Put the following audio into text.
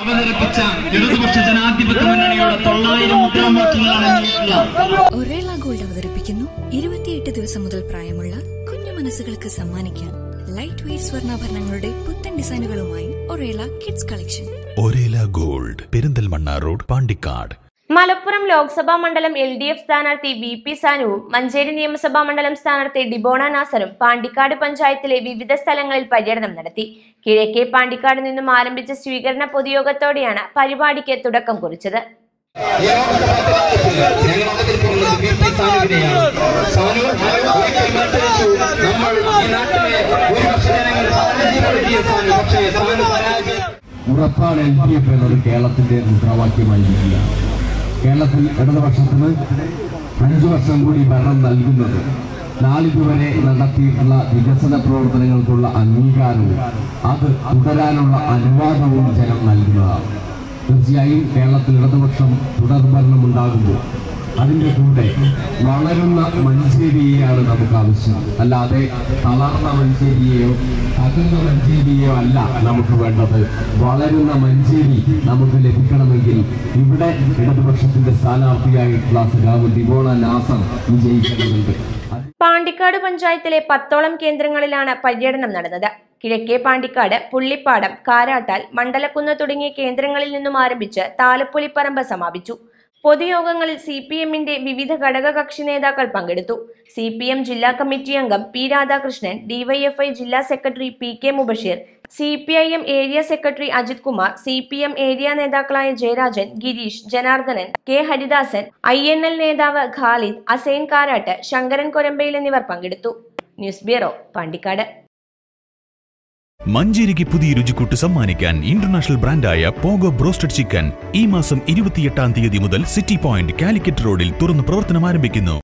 അവതരിപ്പിച്ച ഇടതുപക്ഷ ജനാധിപത്യ മുന്നണിയുടെ തൊള്ളായിരം മുദ്രാവാക്യങ്ങൾ അടങ്ങിയിട്ടുള്ള ഒറേള ഗോൾഡ് അവതരിപ്പിക്കുന്നു ഇരുപത്തിയെട്ട് ദിവസം മുതൽ പ്രായമുള്ള കുഞ്ഞു മനസ്സുകൾക്ക് സമ്മാനിക്കാൻ ലൈറ്റ് വെയ്റ്റ് സ്വർണ്ണാഭരണങ്ങളുടെ പുത്തൻ ഡിസൈനുകളുമായി Orela kids collection Orela gold Perinthalmanna road Pandikkad Malappuram Lok Sabha മണ്ഡലം എൽ ഡി എഫ് സ്ഥാനാർത്ഥി വി പി സാനുവും മഞ്ചേരി നിയമസഭാ മണ്ഡലം സ്ഥാനാർത്ഥി ഡിബോണ നാസറും പാണ്ടിക്കാട് പഞ്ചായത്തിലെ വിവിധ സ്ഥലങ്ങളിൽ പര്യടനം നടത്തി കിഴക്കേ പാണ്ടിക്കാട് നിന്നും ആരംഭിച്ച സ്വീകരണ പൊതുയോഗത്തോടെയാണ് പരിപാടിക്ക് തുടക്കം കുറിച്ചത് ഈ ലോക്സഭാ തെരഞ്ഞെടുപ്പിൽ ഞങ്ങൾ അവതരിപ്പിക്കുന്നത് വി പി സാനുവിനെയാണ് സാനു ഒരിക്കൽ മത്സരിച്ചു നമ്മൾ ഈ നാട്ടിലെ ഭൂരിപക്ഷ ജനങ്ങൾ പരാജയപ്പെടുത്തിയ സാനു പക്ഷേ സാനു പരാജയം ഉറപ്പാണ് എൽ ഡി എഫ് എന്നത് കേരളത്തിന്റെ മുദ്രാവാക്യമായിരിക്കുകയാണ് കേരളത്തിൽ ഇടതുപക്ഷത്തിന് അഞ്ചു വർഷം കൂടി ഭരണം നൽകുന്നത് നാളിതുവരെ നടത്തിയിട്ടുള്ള വികസന പ്രവർത്തനങ്ങൾക്കുള്ള അംഗീകാരവും അത് തുടരാനുള്ള അനുവാദവും ജനം നൽകുന്നതാണ് തീർച്ചയായും കേരളത്തിൽ ഇടതുപക്ഷം തുടർഭരണം ഉണ്ടാകുമ്പോൾ അതിന്റെ കൂടെ വളരുന്ന മഞ്ചേരിയെയാണ് നമുക്ക് ആവശ്യം അല്ലാതെ തളർന്ന മഞ്ചേരിയെയോ അകന്ന മഞ്ചേരിയെയോ അല്ല നമുക്ക് വേണ്ടത് വളരുന്ന മഞ്ചേരി നമുക്ക് ലഭിക്കണമെങ്കിൽ ഇവിടെ ഇടതുപക്ഷത്തിന്റെ സ്ഥാനാർത്ഥിയായിട്ടുള്ള സഖാവ് ഡിബോണ നാസർ വിജയിക്കേണ്ടതുണ്ട് അത് പാണ്ടിക്കാട് പഞ്ചായത്തിലെ പത്തോളം കേന്ദ്രങ്ങളിലാണ് പര്യടനം നടന്നത് കിഴക്കേ പാണ്ടിക്കാട് പുള്ളിപ്പാടം കാരാട്ടാൽ മണ്ഡലക്കുന്ന് തുടങ്ങിയ കേന്ദ്രങ്ങളിൽ നിന്നും ആരംഭിച്ച് താലപ്പൊലിപ്പറമ്പ് സമാപിച്ചു പൊതുയോഗങ്ങളിൽ സി പി എമ്മിന്റെ വിവിധ ഘടകകക്ഷി നേതാക്കൾ പങ്കെടുത്തു സി പി എം ജില്ലാ കമ്മിറ്റി അംഗം പി രാധാകൃഷ്ണൻ ഡിവൈഎഫ്ഐ ജില്ലാ secretary P K Mubasheer C P I M area secretary Ajith Kumar C P M area നേതാക്കളായ Jayarajan Girish Janardhanan K Haridasan I N L നേതാവ് ഖാലിദ് അസൈൻ കാരാട്ട് ശങ്കരൻ കൊരമ്പയിൽ എന്നിവർ പങ്കെടുത്തു ന്യൂസ് ബ്യൂറോ പാണ്ടിക്കാട് മഞ്ചേരിക്ക് പുതിയ രുചിക്കൂട്ട് സമ്മാനിക്കാൻ ഇന്റർനാഷണൽ ബ്രാൻഡായ പോഗോ ബ്രോസ്റ്റഡ് ചിക്കൻ ഈ മാസം ഇരുപത്തിയെട്ടാം തീയതി മുതൽ സിറ്റി പോയിന്റ് കാലിക്കറ്റ് റോഡിൽ തുറന്ന് പ്രവർത്തനം ആരംഭിക്കുന്നു